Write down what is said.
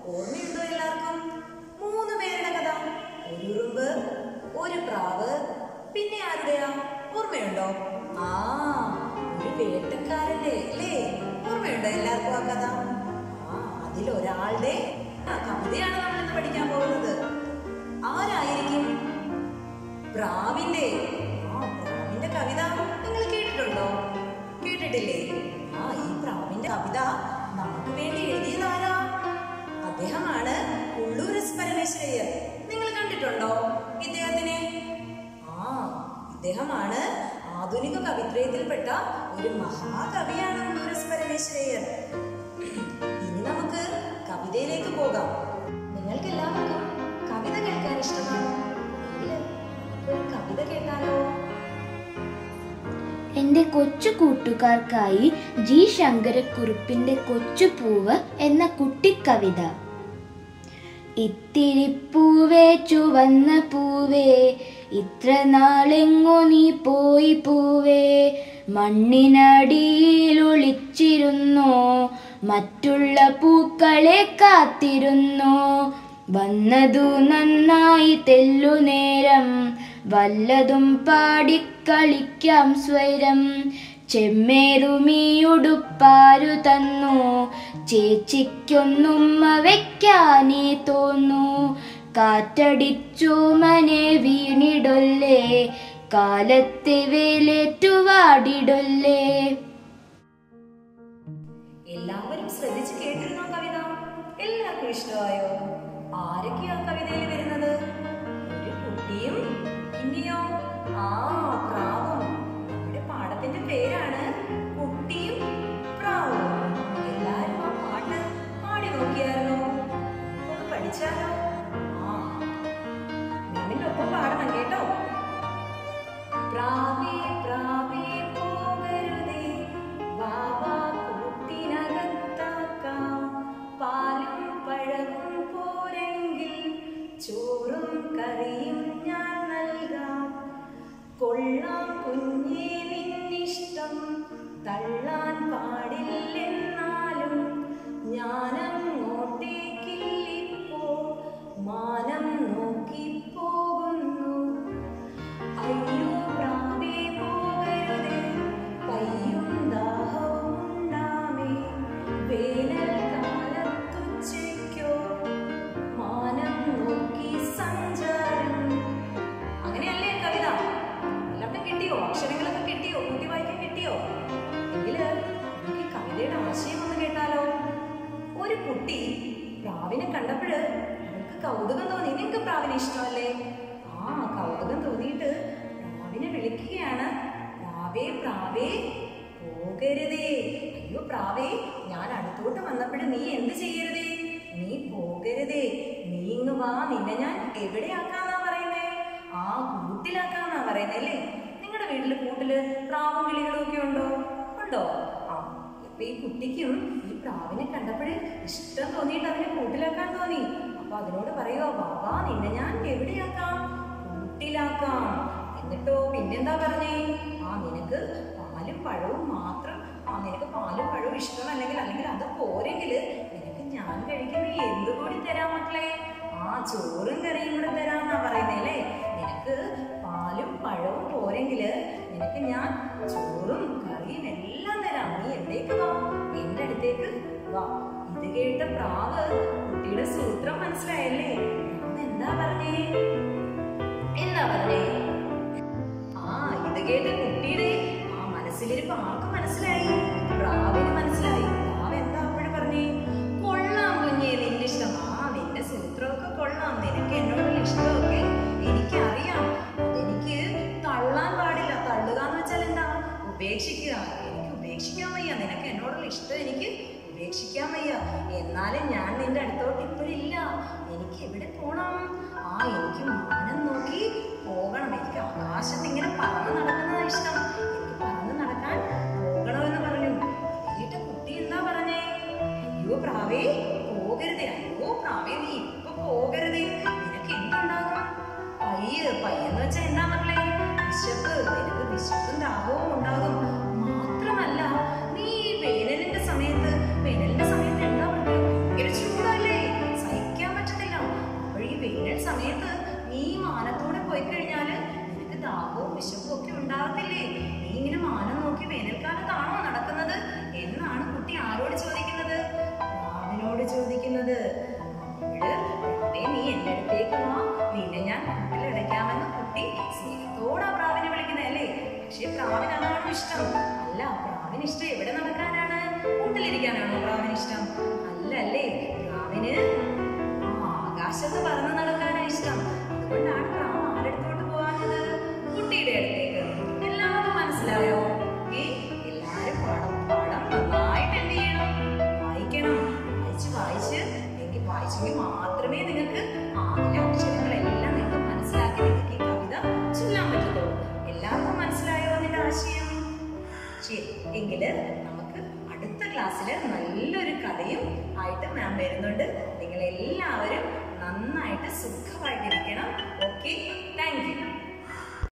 ഓർമ്മയുണ്ടോ എല്ലാവർക്കും മൂന്ന് പേരുടെ കഥ ഒരു ഉറുമ്പ് ഒരു പ്രാവ് പിന്നെ ആരുടെയാ ഓർമ്മയുണ്ടോ ആ ഒരു വേട്ടക്കാരന്റെ അല്ലേ ഓർമ്മയുണ്ടോ എല്ലാവർക്കും ആ കഥ ആ അതിലൊരാളുടെ ആ, കവിതയാണ് നമ്മൾ ഇന്ന് പഠിക്കാൻ പോകുന്നത് ആരായിരിക്കും പ്രാവിന്റെ ആ പ്രാവിന്റെ കവിത നിങ്ങൾ കേട്ടിട്ടുണ്ടോ കേട്ടിട്ടില്ലേ ആ ഈ പ്രാവിന്റെ കവിത നമുക്ക് വേണ്ടി എഴുതിയതാരാ അദ്ദേഹമാണ് ഉള്ളൂർ എസ് പരമേശ്വരയ്യർ നിങ്ങൾ കണ്ടിട്ടുണ്ടോ ഇദ്ദേഹത്തിനെ ആ ഇദ്ദേഹമാണ് ആധുനിക കവിത്രയത്തിൽപ്പെട്ട ഒരു മഹാകവിയാണ് ഉള്ളൂർ എസ് പരമേശ്വരയ്യർ ഇനി നമുക്ക് കവിതയിലേക്ക് പോകാം നിങ്ങൾക്ക് എല്ലാവർക്കും കവിത കേൾക്കാൻ ഇഷ്ടമാണോ എങ്കില് നമുക്ക് ഒരു കവിത കേട്ടാലോ എൻ്റെ കൊച്ചു കൂട്ടുകാർക്കായി ജി ശങ്കരക്കുറുപ്പിൻ്റെ കൊച്ചുപൂവ് എന്ന കുട്ടിക്കവിത ഇത്തിരി പൂവേ ചുവന്ന പൂവേ ഇത്ര നാളെങ്ങോ നീ പോയി പൂവേ മണ്ണിനടിയിൽ ഒളിച്ചിരുന്നോ മറ്റുള്ള പൂക്കളെ കാത്തിരുന്നോ വന്നതു നന്നായി തെല്ലു നേരം വല്ലതും പാടിക്കളിക്കാം സ്വരം ചെമ്മേറുമീയുടുപ്പാരു തന്നു ചേച്ചിക്കൊന്നുമ്മ വെക്കാനേ തോന്നു കാറ്റടിച്ചു മനെ വീണിടൊല്ലേ കാലത്തെ വേലേറ്റുവാടിടൊല്ലേ എല്ലാവരും ശ്രദ്ധിച്ച് കേട്ടിരുന്നോ കവിത എല്ലാവർക്കും ഇഷ്ടമായോ ആരൊക്കെയാ കവിതയിൽ വരുന്നത് ഒരു കുട്ടിയും പിന്നെയോ ആ പ്രാവും നമ്മുടെ പാഠത്തിന്റെ പേരാണ് കുട്ടിയും പ്രാവും എല്ലാരും ആ പാട്ട് പാടി നോക്കിയായിരുന്നോ ഒന്ന് പഠിച്ചാലോ ആ മാമിന്റെ ഒപ്പം പാടണം കേട്ടോ പ്രാവേ പ്രാവേ പോകരുതേ വാവാ കൂട്ടിനകത്താക്കാം പാലും പഴവും പോരെങ്കിൽ ചോറും കറിയും ഞാൻ നൽകാം കൊള്ളാം കുഞ്ഞേ നിന്നിഷ്ടം തള്ളാൻ പാടില്ലെന്നാലും ഞാനങ്ങോട്ടേക്കില്ലിപ്പോ മാനം നോക്കി പോകുന്നു അയ്യോ പ്രാവേ പോകരുതേ കയ്യും ദാഹവും ഉണ്ടാമേ വേനൽ കാലത്തുച്ചയ്ക്കോ മാനം നോക്കി സഞ്ചാരം അങ്ങനെയല്ലേ കവിത എല്ലാം കിട്ടിയോ അക്ഷരങ്ങളൊക്കെ കിട്ടിയോ കൂട്ടി വായിക്കാൻ കിട്ടിയോ എങ്കില് നമുക്ക് ഈ കവിതയുടെ ആശയം ഒന്ന് കേട്ടാലോ ഒരു കുട്ടി പ്രാവിനെ കണ്ടപ്പോഴ് അവൾക്ക് കൗതുകം തോന്നി നിങ്ങൾക്ക് പ്രാവിനെ ഇഷ്ടമല്ലേ ആ കൗതുകം തോന്നിയിട്ട് പ്രാവിനെ വിളിക്കുകയാണ് പ്രാവേ പ്രാവേ പോകരുതേ അയ്യോ പ്രാവേ ഞാൻ അടുത്തോട്ട് വന്നപ്പോഴും നീ എന്ത് ചെയ്യരുതേ നീ പോകരുതേ നീ ഇങ്ങ് വാ നിന്നെ ഞാൻ എവിടെയാക്കാന്നാ പറയുന്നേ ആ കൂട്ടിലാക്കാന്നാ പറയുന്നേ അല്ലേ നിങ്ങളുടെ വീട്ടില് കൂട്ടില് പ്രാവും കിളികളും ഒക്കെ ഉണ്ടോ ഉണ്ടോ ആ ഇപ്പൊ ഈ കുട്ടിക്കും ഈ പ്രാവിനെ കണ്ടപ്പോഴേ ഇഷ്ടം തോന്നിയിട്ട് അതിനെ കൂട്ടിലാക്കാൻ തോന്നി അപ്പൊ അതിനോട് പറയുവോ ബാബാ നിന്നെ ഞാൻ എവിടെയാക്കാം കൂട്ടിലാക്കാം എന്നിട്ടോ പിന്നെന്താ പറഞ്ഞേ ആ നിനക്ക് പാലും പഴവും മാത്രം ആ നിനക്ക് പാലും പഴവും ഇഷ്ടമല്ലെങ്കിൽ അല്ലെങ്കിൽ അത് പോരെങ്കിൽ നിനക്ക് ഞാൻ കഴിക്കുന്ന എന്ത് കൂടി തരാം മക്കളെ ആ ചോറും കറിയും കൂടെ തരാന്നാ പറയുന്നേ അല്ലേ നിനക്ക് പാലും പഴവും പോരെങ്കില് നിനക്ക് ഞാൻ ചോറും കറിയും എല്ലാം തരാം നീ എവിടേക്ക് വാ എന്റെ അടുത്തേക്ക് വാ ഇത് കേട്ട പ്രാവ് കുട്ടിയുടെ സൂത്രം മനസ്സിലായല്ലേ പ്രാവ് എന്താ പറഞ്ഞേ എന്താ പറഞ്ഞേ ആ ഇത് കേട്ട് കുട്ടിയുടെ ആ മനസ്സിലിരിപ്പ് ആർക്ക് മനസ്സിലായി പ്രാവിന് മനസ്സിലായി പ്രാവ് എന്താ അപ്പോഴും പറഞ്ഞേ കൊള്ളാം കുഞ്ഞേ നിന്റെ ഇഷ്ടം ആ നിന്റെ സൂത്രമൊക്കെ കൊള്ളാം നിനക്ക് എന്നോടുള്ള ഇഷ്ടമൊക്കെ എനിക്കറിയാം അതെനിക്ക് തള്ളാൻ പാടില്ല തള്ളുക എന്ന് വെച്ചാൽ എന്താ ഉപേക്ഷിക്കുക എനിക്ക് ഉപേക്ഷിക്കാൻ വയ്യ നിനക്ക് എന്നോടുള്ള ഇഷ്ടം എനിക്ക് ഉപേക്ഷിക്കാൻ വയ്യ എന്നാലും ഞാൻ നിന്റെ അടുത്തോട്ട് ഇപ്പോഴില്ല എനിക്ക് എവിടെ പോണം ആ എനിക്ക് മാനം നോക്കി പോകണം എനിക്ക് ആകാശത്ത് ഇങ്ങനെ പറന്ന് നടക്കുന്നതാ ഇഷ്ടം എനിക്ക് പറന്ന് നടക്കാൻ പോകണമെന്ന് പറഞ്ഞു എന്നിട്ട് കുട്ടി എന്താ പറഞ്ഞേ അയ്യോ പ്രാവേ പോകരുതേ അയ്യോ പ്രാവേ നീ ഇപ്പൊ പോകരുതേ നിനക്ക് എന്തുണ്ടാകും പയ്യ് പയ്യെന്ന് വെച്ചാ എന്താ മക്കളെ വിശപ്പ് നിനക്ക് വിശപ്പും ദാഹവും ഉണ്ടാകും മാത്രമല്ല നീ ഈ വേനലിന്റെ സമയത്ത് വേനലിന്റെ സമയത്ത് എന്താ പറയുക ഭയങ്കര ചൂടല്ലേ സമയത്ത് നീ ഈ മാനത്തോടെ പോയി കഴിഞ്ഞാല് നിനക്ക് ദാഹവും വിശപ്പും ഒക്കെ ഉണ്ടാകത്തില്ലേ നീ ഇങ്ങനെ മാനം നോക്കി വേനൽക്കാലത്താണോ നടക്കുന്നത് എന്നാണ് കുട്ടി ആരോട് ചോദിക്കുന്നത് പ്രാവിനോട് ചോദിക്കുന്നത് അപ്പോഴ് പ്രാവേ നീ എന്റെ അടുത്തേക്ക് വാ നിന്നെ ഞാൻ കൂട്ടിലടയ്ക്കാമെന്ന് കുട്ടി സ്നേഹത്തോടാ പ്രാവിനെ വിളിക്കുന്നത് അല്ലേ പക്ഷെ പ്രാവിന് അതാണോ ഇഷ്ടം അല്ല പ്രാവിന് ഇഷ്ടം എവിടെ നടക്കാനാണ് കൂട്ടിലിരിക്കാനാണോ പ്രാവിന് ഇഷ്ടം അല്ല അല്ലേ പ്രാവിന് ആ ആകാശത്ത് പറന്ന് നടക്കാനാ ഇഷ്ടം അതുകൊണ്ടാണ് പ്രാവ് ആരടുത്തോട്ട് പോകാഞ്ഞത് കുട്ടിയുടെ അടുത്തേക്ക് എല്ലാവർക്കും മനസ്സിലായോ ഏ എല്ലാരും പാഠം പാഠം നന്നായിട്ട് എന്ത് ചെയ്യണം വായിക്കണം വായിച്ച് വായിച്ച് എങ്കിൽ വായിച്ചെങ്കിൽ മാത്രമേ നിങ്ങൾക്ക് ആദ്യ അക്ഷരങ്ങളെല്ലാം നിങ്ങൾക്ക് മനസ്സിലാക്കി നിങ്ങൾക്ക് ഈ കവിത ചൊല്ലാൻ പറ്റത്തുള്ളൂ എല്ലാവർക്കും മനസ്സിലായോ അതിന്റെ ആശയം ശരി എങ്കില് നമുക്ക് അടുത്ത ക്ലാസ്സിൽ നല്ലൊരു കഥയും ആയിട്ട് മാം വരുന്നുണ്ട് നിങ്ങൾ എല്ലാവരും നന്നായിട്ട് സുഖമായിട്ടിരിക്കണം ഓക്കെ താങ്ക് യു